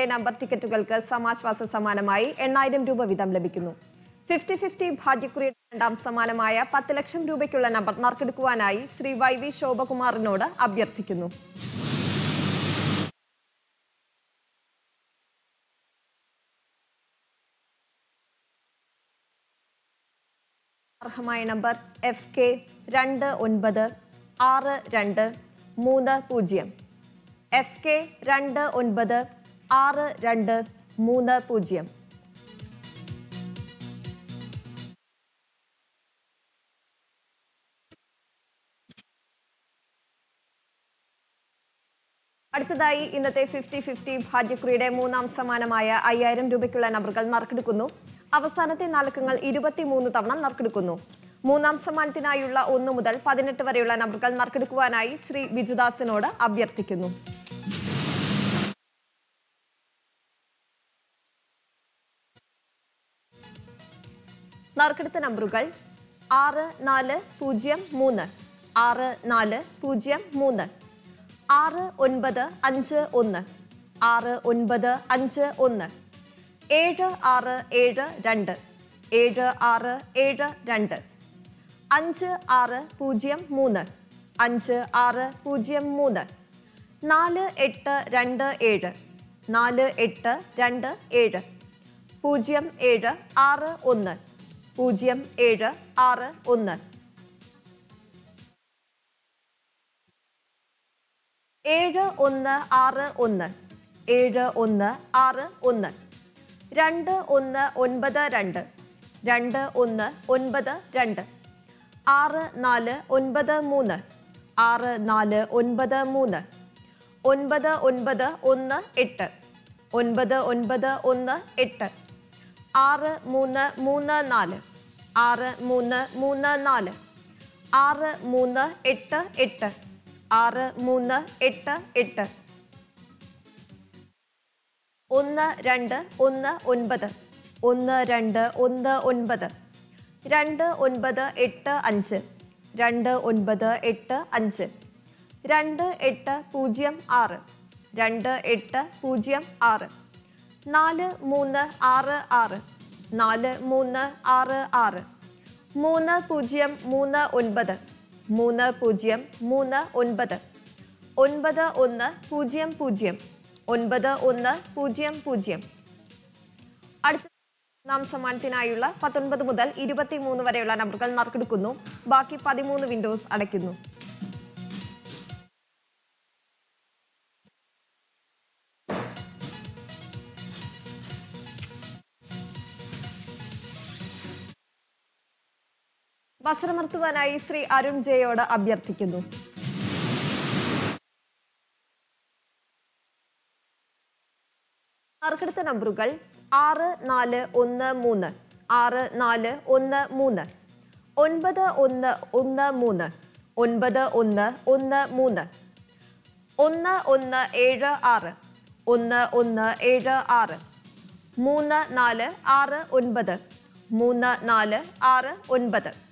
day number ടിക്കറ്റുകൾക്ക് സമാശ്വാസ സമ്മാനമായി എണ്ണായിരം രൂപ വീതം ലഭിക്കുന്നു ഫിഫ്റ്റി ഫിഫ്റ്റി ഭാഗ്യക്കുറിയുടെ രണ്ടാം സമ്മാനമായ പത്ത് ലക്ഷം രൂപയ്ക്കുള്ള നമ്പർ നറുക്കെടുക്കുവാനായി ശ്രീ വൈ വി ശോഭകുമാറിനോട് അഭ്യർത്ഥിക്കുന്നു അർഹമായ നമ്പർ എഫ് കെ രണ്ട് ഒൻപത് ആറ് രണ്ട് മൂന്ന് പൂജ്യം എഫ് കെ രണ്ട് ഒൻപത് ആറ് രണ്ട് മൂന്ന് പൂജ്യം അടുത്തതായി ഇന്നത്തെ ഫിഫ്റ്റി ഫിഫ്റ്റി ഭാഗ്യക്കുറിയുടെ മൂന്നാം സമ്മാനമായ അയ്യായിരം രൂപയ്ക്കുള്ള നമ്പറുകൾ നറുക്കെടുക്കുന്നു അവസാനത്തെ നാലക്കങ്ങൾ ഇരുപത്തിമൂന്ന് തവണ നറുക്കെടുക്കുന്നു മൂന്നാം സമ്മാനത്തിനായുള്ള ഒന്ന് മുതൽ പതിനെട്ട് വരെയുള്ള നമ്പറുകൾ നറുക്കെടുക്കുവാനായി ശ്രീ ബിജുദാസിനോട് അഭ്യർത്ഥിക്കുന്നു നറുക്കെടുത്ത നമ്പറുകൾ ആറ് നാല് പൂജ്യം മൂന്ന് ആറ് നാല് പൂജ്യം മൂന്ന് ആറ് ഒൻപത് അഞ്ച് ഒന്ന് ആറ് ഒൻപത് അഞ്ച് ഒന്ന് ഏഴ് ആറ് ഏഴ് രണ്ട് ഏഴ് ആറ് ഏഴ് രണ്ട് അഞ്ച് ആറ് പൂജ്യം മൂന്ന് അഞ്ച് ആറ് പൂജ്യം മൂന്ന് നാല് എട്ട് രണ്ട് ഏഴ് നാല് എട്ട് രണ്ട് ഏഴ് പൂജ്യം ഏഴ് ആറ് ഒന്ന് പൂജ്യം ഏഴ് ആറ് ഒന്ന് ഏഴ് ഒന്ന് ആറ് ഒന്ന് ഏഴ് ഒന്ന് ആറ് ഒന്ന് രണ്ട് ഒന്ന് ഒൻപത് രണ്ട് രണ്ട് ഒന്ന് ഒൻപത് രണ്ട് ആറ് നാല് ഒൻപത് മൂന്ന് ആറ് നാല് ഒൻപത് മൂന്ന് ഒൻപത് ഒൻപത് ഒന്ന് എട്ട് ഒൻപത് ഒൻപത് ഒന്ന് എട്ട് ആറ് മൂന്ന് മൂന്ന് നാല് ആറ് മൂന്ന് മൂന്ന് നാല് ആറ് മൂന്ന് എട്ട് എട്ട് ആറ് മൂന്ന് എട്ട് എട്ട് ഒന്ന് രണ്ട് ഒന്ന് ഒൻപത് ഒന്ന് രണ്ട് ഒന്ന് ഒൻപത് രണ്ട് ഒൻപത് എട്ട് അഞ്ച് രണ്ട് ഒൻപത് എട്ട് അഞ്ച് രണ്ട് എട്ട് പൂജ്യം ആറ് രണ്ട് എട്ട് പൂജ്യം ആറ് നാല് മൂന്ന് ആറ് ആറ് നാല് മൂന്ന് ആറ് ആറ് മൂന്ന് പൂജ്യം മൂന്ന് ഒൻപത് മൂന്ന് പൂജ്യം മൂന്ന് ഒൻപത് ഒൻപത് ഒന്ന് പൂജ്യം പൂജ്യം ഒൻപത് ഒന്ന് പൂജ്യം പൂജ്യം അടുത്ത ഒന്നാം സമ്മാനത്തിനായുള്ള പത്തൊൻപത് മുതൽ ഇരുപത്തിമൂന്ന് വരെയുള്ള നമ്പറുകൾ നറുക്കെടുക്കുന്നു ബാക്കി പതിമൂന്ന് വിൻഡോസ് അടയ്ക്കുന്നു വസ്ത്രമർത്തുവാനായി ശ്രീ അരുൺ ജയോട് അഭ്യർത്ഥിക്കുന്നു നറുക്കെടുത്ത നമ്പറുകൾ ആറ് നാല് ഒന്ന് മൂന്ന് ആറ് നാല് ഒന്ന് മൂന്ന് ഒൻപത് ഒന്ന് ഒന്ന് മൂന്ന് ഒൻപത് ഒന്ന് ഒന്ന് മൂന്ന് ഒന്ന് ഒന്ന് ഏഴ് ആറ് ഒന്ന് ഒന്ന് ഏഴ് ആറ് മൂന്ന് നാല് ആറ് ഒൻപത് മൂന്ന് നാല് ആറ് ഒൻപത്